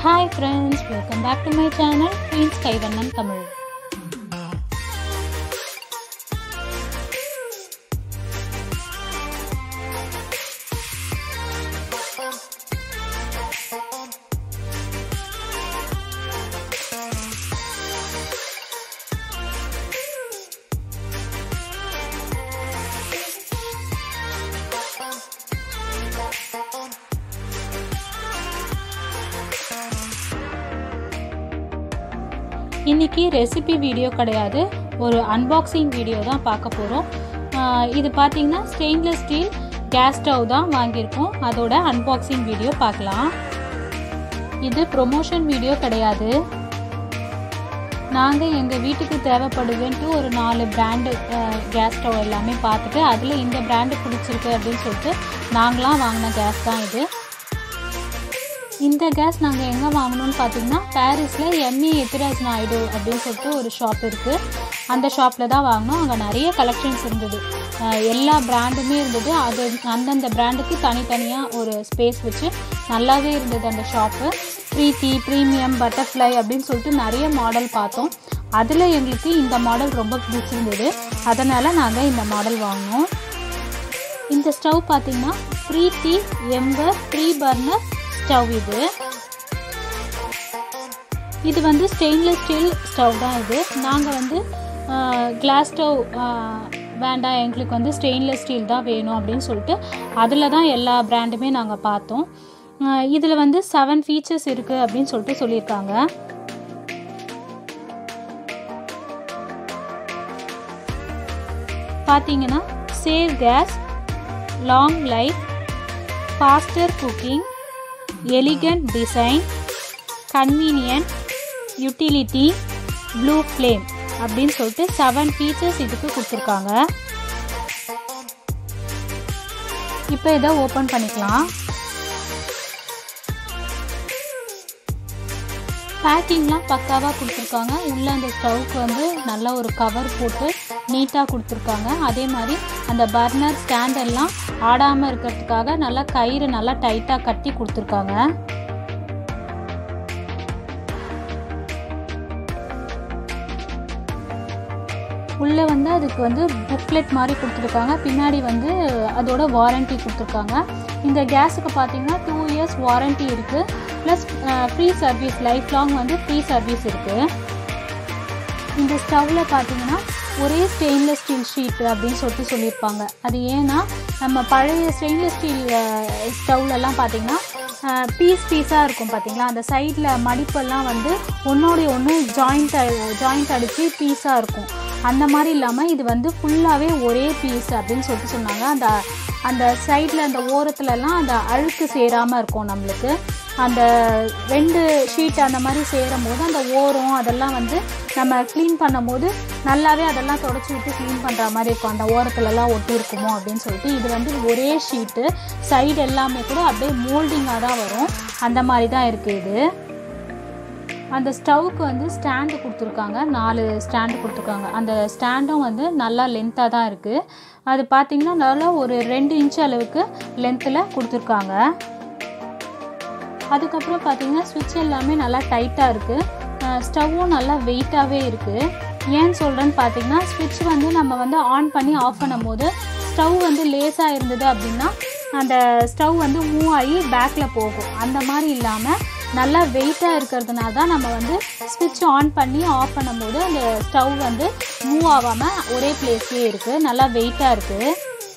hi friends welcome back to my channel Queens Kaivannan Tamil இன்னைக்கு recipe video கிடையாது ஒரு unboxing video தான் பார்க்க போகிறோம் இது பார்த்தீங்கன்னா ஸ்டெயின்லெஸ் ஸ்டீல் கேஸ் ஸ்டவ் தான் வாங்கியிருக்கோம் அதோட அன்பாக்சிங் வீடியோ பார்க்கலாம் இது ப்ரொமோஷன் வீடியோ கிடையாது நாங்கள் எங்கள் வீட்டுக்கு தேவைப்படுதுன்ட்டு ஒரு நாலு பிராண்டு கேஸ் ஸ்டவ் எல்லாமே பார்த்துட்டு அதில் இந்த பிராண்டு பிடிச்சிருக்கு அப்படின்னு சொல்லிட்டு நாங்களாம் வாங்கின கேஸ் தான் இது இந்த கேஸ் நாங்கள் எங்கே வாங்கினோம்னு பார்த்தீங்கன்னா பாரிஸில் எம்இ எத்திராஜ் நாயுடு அப்படின்னு சொல்லிட்டு ஒரு ஷாப் இருக்குது அந்த ஷாப்பில் தான் வாங்கினோம் அங்கே நிறைய கலெக்ஷன்ஸ் இருந்தது எல்லா பிராண்டுமே இருந்தது அது அந்தந்த பிராண்டுக்கு தனித்தனியாக ஒரு ஸ்பேஸ் வச்சு நல்லாவே இருந்தது அந்த ஷாப்பு ப்ரீத்தி ப்ரீமியம் பட்டர்ஃப்ளை அப்படின்னு சொல்லிட்டு நிறைய மாடல் பார்த்தோம் அதில் எங்களுக்கு இந்த மாடல் ரொம்ப பிடிச்சிருந்தது அதனால் நாங்கள் இந்த மாடல் வாங்கினோம் இந்த ஸ்டவ் பார்த்திங்கன்னா Preethi Ember three burner stove இது இது வந்து ஸ்டெயின்லெஸ் ஸ்டீல் ஸ்டவ் தான் இது நாங்கள் வந்து கிளாஸ் ஸ்டவ் வேண்டாம் எங்களுக்கு வந்து ஸ்டெயின்லெஸ் ஸ்டீல் தான் வேணும் அப்படின்னு சொல்லிட்டு அதில் தான் எல்லா பிராண்டுமே நாங்கள் பார்த்தோம் இதில் வந்து செவன் ஃபீச்சர்ஸ் இருக்குது அப்படின்னு சொல்லிட்டு சொல்லியிருக்காங்க பார்த்தீங்கன்னா save gas long life faster cooking elegant design convenient utility blue flame அப்படின்னு சொல்லிட்டு செவன் ஃபீச்சர்ஸ் இதுக்கு கொடுத்துருக்காங்க இப்போ இதை ஓப்பன் பண்ணிக்கலாம் பேக்கிங்லாம் பக்காவாக கொடுத்துருக்காங்க உள்ளே அந்த ஸ்டவ்க்கு வந்து நல்ல ஒரு கவர் போட்டு நீட்டாக கொடுத்துருக்காங்க அதே மாதிரி அந்த பர்னர் ஸ்டாண்ட் எல்லாம் ஆடாமல் இருக்கிறதுக்காக நல்லா கயிறு நல்லா டைட்டாக கட்டி கொடுத்துருக்காங்க உள்ளே வந்து அதுக்கு வந்து புக்லெட் மாதிரி கொடுத்துருக்காங்க பின்னாடி வந்து அதோட வாரண்ட்டி கொடுத்துருக்காங்க இந்த கேஸுக்கு பார்த்தீங்கன்னா டூ இயர்ஸ் வாரண்ட்டி இருக்குது plus free service life long வந்து ஃப்ரீ சர்வீஸ் இருக்குது இந்த ஸ்டவ்வில் பார்த்தீங்கன்னா ஒரே ஸ்டெயின்லெஸ் ஸ்டீல் ஷீட் அப்படின்னு சொல்லிட்டு சொல்லியிருப்பாங்க அது ஏன்னா நம்ம பழைய ஸ்டெயின்லெஸ் ஸ்டீல் ஸ்டவ்லலாம் பார்த்தீங்கன்னா பீஸ் பீஸாக இருக்கும் பார்த்தீங்களா அந்த சைடில் மடிப்பெல்லாம் வந்து ஒன்றோடைய ஒன்று ஜாயிண்ட் ஜாயிண்ட் அடித்து பீஸாக இருக்கும் அந்த மாதிரி இல்லாமல் இது வந்து ஃபுல்லாகவே ஒரே பீஸ் அப்படின்னு சொல்லிட்டு சொன்னாங்க அந்த அந்த சைடில் அந்த ஓரத்துலலாம் அந்த அழுக்கு சேராமல் இருக்கும் நம்மளுக்கு அந்த ரெண்டு ஷீட் அந்த மாதிரி சேரும் போது அந்த ஓரம் அதெல்லாம் வந்து நம்ம க்ளீன் பண்ணும்போது நல்லாவே அதெல்லாம் தொடச்சி விட்டு க்ளீன் பண்ணுற மாதிரி இருக்கும் அந்த ஓரத்துலலாம் ஒட்டி இருக்குமோ அப்படின்னு சொல்லிட்டு இது வந்து ஒரே ஷீட்டு சைடு எல்லாமே கூட அப்படியே மோல்டிங்காக தான் வரும் அந்த மாதிரி தான் இருக்குது இது அந்த ஸ்டவ்க்கு வந்து ஸ்டாண்டு கொடுத்துருக்காங்க நாலு ஸ்டாண்டு கொடுத்துருக்காங்க அந்த ஸ்டாண்டும் வந்து நல்லா லென்த்தாக தான் இருக்குது அது பார்த்திங்கன்னா நல்லா ஒரு ரெண்டு இன்ச் அளவுக்கு லென்த்தில் கொடுத்துருக்காங்க அதுக்கப்புறம் பார்த்திங்கன்னா சுவிட்ச் எல்லாமே நல்லா டைட்டாக இருக்குது ஸ்டவ்வும் நல்லா வெயிட்டாகவே இருக்குது ஏன்னு சொல்கிறேன்னு பார்த்தீங்கன்னா ஸ்விட்ச் வந்து நம்ம வந்து ஆன் பண்ணி ஆஃப் பண்ணும் போது ஸ்டவ் வந்து லேஸாக இருந்தது அப்படின்னா அந்த ஸ்டவ் வந்து மூவ் ஆகி பேக்கில் போகும் அந்த மாதிரி இல்லாமல் நல்லா வெயிட்டாக இருக்கிறதுனால தான் நம்ம வந்து ஸ்விட்ச் ஆன் பண்ணி ஆஃப் பண்ணும்போது அந்த ஸ்டவ் வந்து மூவ் ஆகாமல் ஒரே பிளேஸ்லேயே இருக்குது நல்லா வெயிட்டாக இருக்குது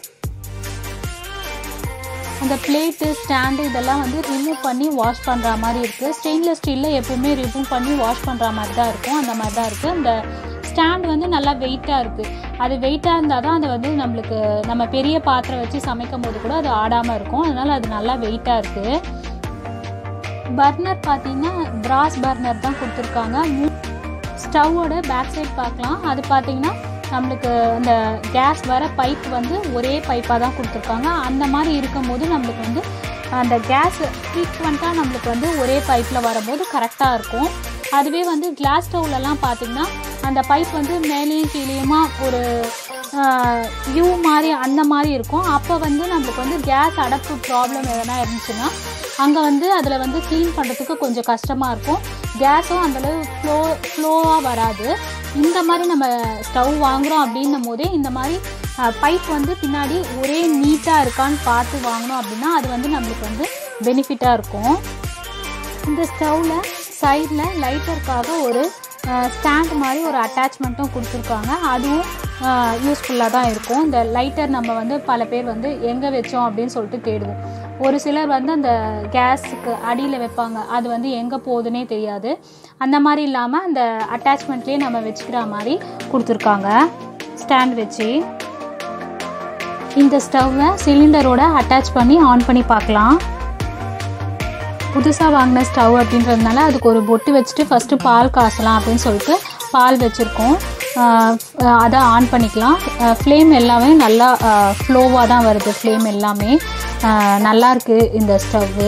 அந்த பிளேட்டு ஸ்டாண்டு இதெல்லாம் வந்து ரிமூவ் பண்ணி வாஷ் பண்ணுற மாதிரி இருக்குது ஸ்டெயின்லெஸ் ஸ்டீலில் எப்போவுமே ரிமூவ் பண்ணி வாஷ் பண்ணுற மாதிரி தான் இருக்கும் அந்த மாதிரி தான் இருக்குது அந்த ஸ்டாண்ட் வந்து நல்லா வெயிட்டாக இருக்குது அது வெயிட்டாக இருந்தால் தான் அது வந்து நம்மளுக்கு நம்ம பெரிய பாத்திரம் வச்சு சமைக்கும் போது கூட அது ஆடாமல் இருக்கும் அதனால் அது நல்லா வெயிட்டாக இருக்குது பர்னர் பார்த்தீங்கன்னா பிராஸ் பர்னர் தான் கொடுத்துருக்காங்க ஸ்டவ்வோட பேக் சைட் பார்க்கலாம் அது பார்த்தீங்கன்னா நம்மளுக்கு அந்த கேஸ் வர பைப் வந்து ஒரே பைப்பாக தான் கொடுத்துருக்காங்க அந்த மாதிரி இருக்கும்போது நம்மளுக்கு வந்து அந்த கேஸ் ஃப்ரீக்வெண்ட்டாக நம்மளுக்கு வந்து ஒரே பைப்பில் வரும்போது கரெக்டாக இருக்கும் அதுவே வந்து கிளாஸ் ஸ்டவ்லலாம் பார்த்திங்கன்னா அந்த பைப் வந்து மேலேயும் கீழேயுமா ஒரு யூ மாதிரி அந்த மாதிரி இருக்கும் அப்போ வந்து நம்மளுக்கு வந்து கேஸ் அடப்பு ப்ராப்ளம் எதனா இருந்துச்சுன்னா அங்கே வந்து அதில் வந்து க்ளீன் பண்ணுறதுக்கு கொஞ்சம் கஷ்டமாக இருக்கும் கேஸும் அந்தளவு ஃப்ளோ ஃப்ளோவாக வராது இந்த மாதிரி நம்ம ஸ்டவ் வாங்குகிறோம் அப்படின்னும் போதே இந்த மாதிரி பைப் வந்து பின்னாடி ஒரே நீட்டாக இருக்கான்னு பார்த்து வாங்கினோம் அப்படின்னா அது வந்து நம்மளுக்கு வந்து பெனிஃபிட்டாக இருக்கும் இந்த ஸ்டவ்வில் சைடில் லைட்டருக்காக ஒரு ஸ்டாண்ட் மாதிரி ஒரு அட்டாச்மெண்ட்டும் கொடுத்துருக்காங்க அதுவும் யூஸ்ஃபுல்லாக தான் இருக்கும் இந்த லைட்டர் நம்ம வந்து பல பேர் வந்து எங்கே வச்சோம் அப்படின்னு சொல்லிட்டு தேடுவோம் ஒரு சிலர் வந்து அந்த கேஸுக்கு அடியில் வைப்பாங்க அது வந்து எங்கே போகுதுன்னே தெரியாது அந்த மாதிரி இல்லாமல் அந்த அட்டாச்மெண்ட்லேயே நம்ம வச்சுக்கிற மாதிரி கொடுத்துருக்காங்க ஸ்டாண்ட் வச்சு இந்த ஸ்டவ்வை சிலிண்டரோட அட்டாச் பண்ணி ஆன் பண்ணி பார்க்கலாம் புதுசாக வாங்கின ஸ்டவ் அப்படின்றதுனால அதுக்கு ஒரு பொட்டு வச்சுட்டு ஃபஸ்ட்டு பால் காசலாம் அப்படின்னு சொல்லிட்டு பால் வச்சுருக்கோம் அதை ஆன் பண்ணிக்கலாம் ஃப்ளேம் எல்லாமே நல்லா ஃப்ளோவாக தான் வருது ஃப்ளேம் எல்லாமே நல்லா இருக்குது இந்த ஸ்டவ்வு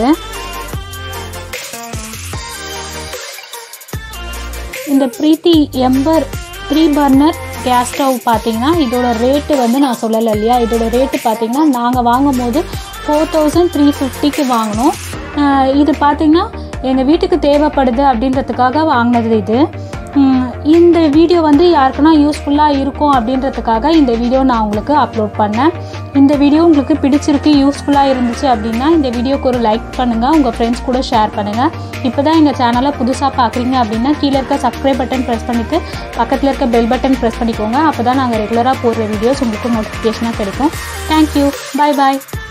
இந்த Preethi Ember three burner gas stove பார்த்தீங்கன்னா இதோட ரேட்டு வந்து நான் சொல்லலை இல்லையா இதோட ரேட்டு பார்த்தீங்கன்னா நாங்கள் வாங்கும் போது ஃபோர் தௌசண்ட் த்ரீ ஃபிஃப்டிக்கு வாங்கினோம் இது பார்த்திங்கன்னா எங்கள் வீட்டுக்கு தேவைப்படுது அப்படின்றதுக்காக வாங்கினது இது இந்த வீடியோ வந்து யாருக்குன்னா யூஸ்ஃபுல்லாக இருக்கும் அப்படின்றதுக்காக இந்த வீடியோ நான் உங்களுக்கு அப்லோட் பண்ணேன் இந்த வீடியோ உங்களுக்கு பிடிச்சிருக்கு யூஸ்ஃபுல்லாக இருந்துச்சு அப்படின்னா இந்த வீடியோக்கு ஒரு லைக் பண்ணுங்கள் உங்கள் ஃப்ரெண்ட்ஸ் கூட ஷேர் பண்ணுங்கள் இப்போ தான் எங்கள் சேனலை புதுசாக பார்க்குறீங்க அப்படின்னா கீழே இருக்க சப்ஸ்கிரைப் பட்டன் ப்ரெஸ் பண்ணிவிட்டு பக்கத்தில் இருக்க பெல் பட்டன் ப்ரெஸ் பண்ணிக்கோங்க அப்போ தான் நாங்கள் ரெகுலராக போடுற வீடியோஸ் உங்களுக்கு நோட்டிஃபிகேஷனாக கிடைக்கும் தேங்க்யூ பாய் பாய்